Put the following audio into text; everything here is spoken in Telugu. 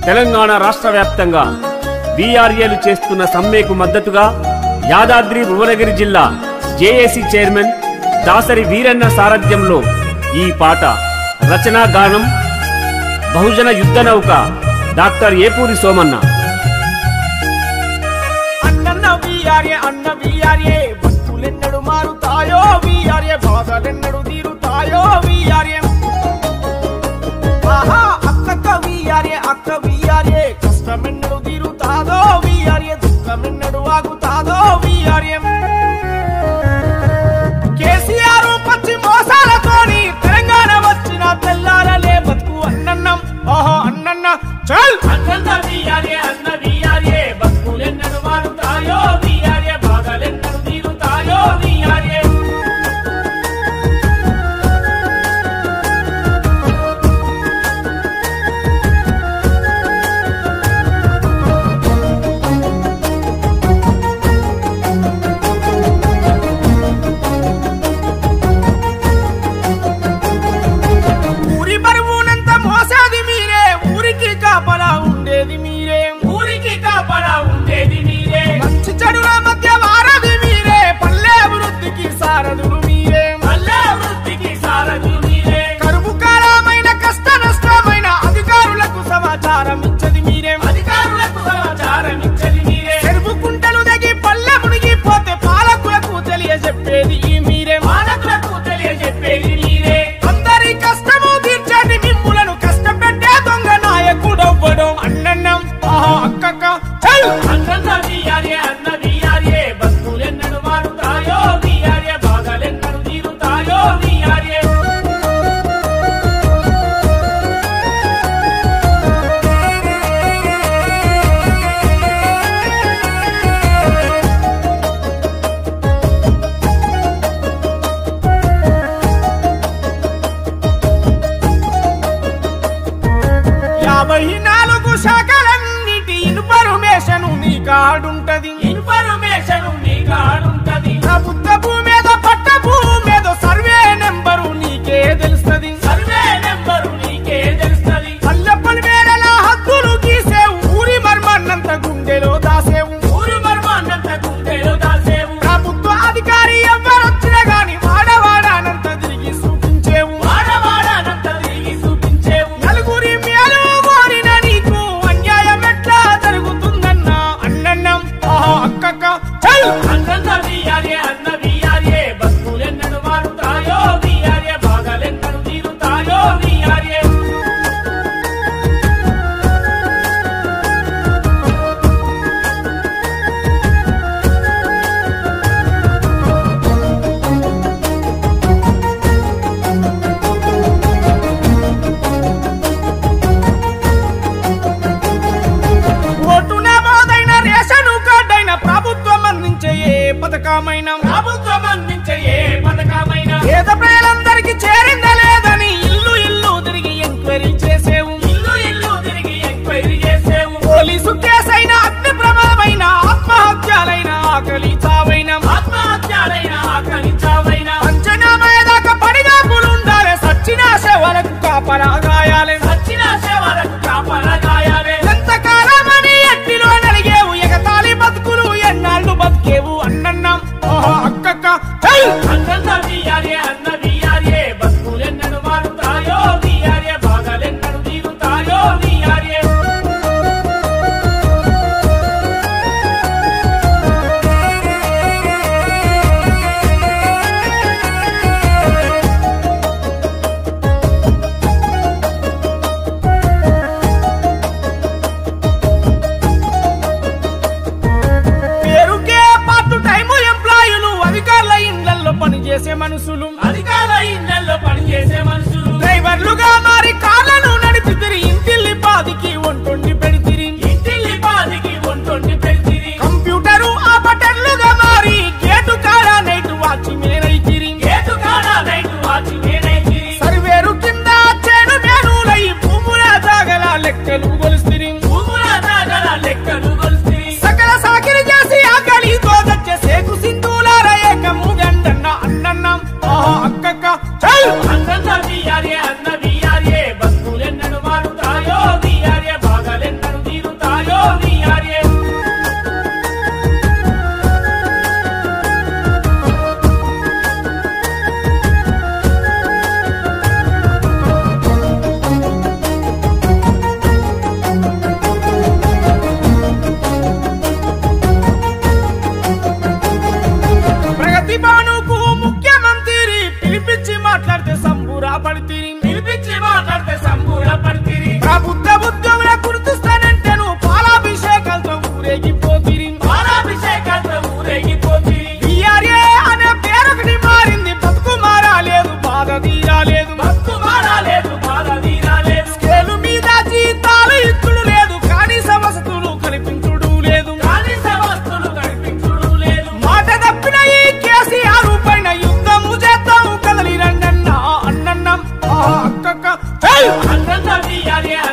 తెలంగాణ రాష్ట్ర వ్యాప్తంగా బీఆర్ఏలు చేస్తున్న సమ్మెకు మద్దతుగా యాదాద్రి భువనగిరి జిల్లా జేఏసీ చైర్మన్ దాసరి వీరన్న సారథ్యంలో ఈ పాట రచనా గానం బహుజన యుద్ధ నౌక డాక్టర్ ఏపూరి సోమన్న అన్నన్న వీఆర్ఏ అన్న వీఆర్ఏ బతుకులెన్నడు మారుతాయో వీఆర్ఏ బాధలెన్నడు తీరుతాయో వీఆర్ఏ ఆహా అక్కక్క వీఆర్ఏ అక్క వీఆర్ఏ కష్టమెన్నడు తీరుతాదో వీఆర్ఏ దుఃఖమెన్నడు ఆగుతాదో వీఆర్ఏ కేసీఆర్ పచ్చి మోసాలతోని తెలంగాణ వచ్చిన తెల్లారలే బతుకు అన్నన్నం ఓహో అన్నన్న చల్ అన్నన్న వీయారే అన్న వీయారే బతుకులెన్నడు మారుతాయో వీయారే బాధలెన్నడు తీరుతాయో వీయారే ఊరి బరువునంత మోసేది మీరే ఊరికి కాపలా ఉండేది మీరే ఊరికి కాపలా ఉండేది మీరే మంచి చెడుల మధ్య వారది మీరే పల్లె అభివృద్ధికి సారథులు మీరే మళ్ళా వృత్తికి సారథి మీరే కరువు కాలమైన కష్ట నష్టమైన అధికారులకు సమాచారం ఇచ్చది మీరే అధికారులకు సమాచారం ఇచ్చది మీరే చెరువు కుంటలు తగి పల్లె మునిగిపోతే పాలకులకు తెలియజెప్పేది ఈ మీరే మానకులకు తెలియజెప్పేది మీరే అందరి కష్టము తీర్చండి మిమ్ములను కష్టపెట్టే దొంగ నాయకుడవ్వడం అన్నన్నం ఆహా అక్కక్క చల్ అన్నన్న వీయారే అన్న వీయారే బతుకులెన్నడు మారుతాయో వీయారే బాధలెన్నడు తీరుతాయో వీయారే యాభై నాలుగు శాఖలన్నిటి ఇన్ఫర్మేషన్ నీ కాడుంటది ఇన్ఫర్మేషన్ మీ కాడుంటది ప్రభుత్వ భూమి మీద పట్ట భూమి మీద సర్వే నెంబరు నీకే తెలుస్తది సర్వే నెంబరు నీకే తెలుస్తది పల్లెప్పని మేడల హద్దులు గీసేవు ఊరి మర్మన్నంత గుండెలో దాసేవు ఊరు మర్మాన్నంత గుండెలో దాసేవు ప్రభుత్వ అధికారి ఎవ్వరొచ్చినా గాని వాడవాడానంత తిరిగి చూపించేవు వాడవాడానంత తిరిగి చూపించేవు నలుగురి మేలు కోరిన నీకు అన్యాయం ఎట్లా జరుగుతుందన్నా అన్నన్నం ఆహా అక్కక్క చల్ అన్నన్న వీయారే అన్న వీయారే బతుకులెన్నడు మారుతాయో వీయారే బాధలెన్నడు తీరుతాయో వీయారే ఓటు నమోదైన రేషను కార్డైన ప్రభుత్వం అందించే ఏ పథకమైన ప్రభుత్వం అందించే ఏ పథకమైనా పేద ప్రజలందరికీ చేరిందా లేదని ఇల్లు ఇల్లు తిరిగి ఎంక్వైరీ చేసేవు ఇల్లు ఇల్లు తిరిగి ఎంక్వైరీ చేసేవు పోలీసు కేసైన అగ్ని ప్రమాదమైన ఆత్మహత్యాలైన ఆకలి చావైన ఆత్మహత్యాలైన ఆకలి చావైనా పంచనామేదాకా పడిగాపులుండాలి సచ్చిన సేవలకు కాపలా గాయాలే సచ్చిన సేవలకు కాపలగాయాలే ఎంతకాలమని ఎట్టిలో నలిగేవు ఎగతాళి బతుకులు ఎన్నాళ్ళు బతికేవు అన్నన్నం ఓహో అక్కక్క చల్ అన్నన్న వీయారే అన్న వీయారే బతుకులెన్నడు మారుతాయో వీయారే బాధలెన్నడు తీరుతాయో వీయారే పడితిరి పిలిపించి మాట్లాడితే సంబూర పడితిరి ప్రభుత్వ ఉద్యోగుల గుర్తిస్తానంటే నువ్వు పాలాభిషేకాలతో ఊరేగిపోతిరి పాలాభిషేకాలతో ఊరేగిపోతిరి విఆర్ఏ అనే పేరొకటి మారింది బతుకు మారాలేదు బాధ తీరాలేదు భక్తు మారాలేదు బాధ తీరాలేదు స్కేలు మీద జీతాలు ఇచ్చుడు లేదు కనీస వసతులు కనిపించుడు లేదు కనీస వస్తువులు కనిపించుడు లేదు మాట తప్పిన ఈ కేసీఆర్ పైన యుద్ధము చేద్దాము కదలి రండన్న అన్నన్నం ఆ అక్కక్క హే! అన్నంత వీఆర్ఏ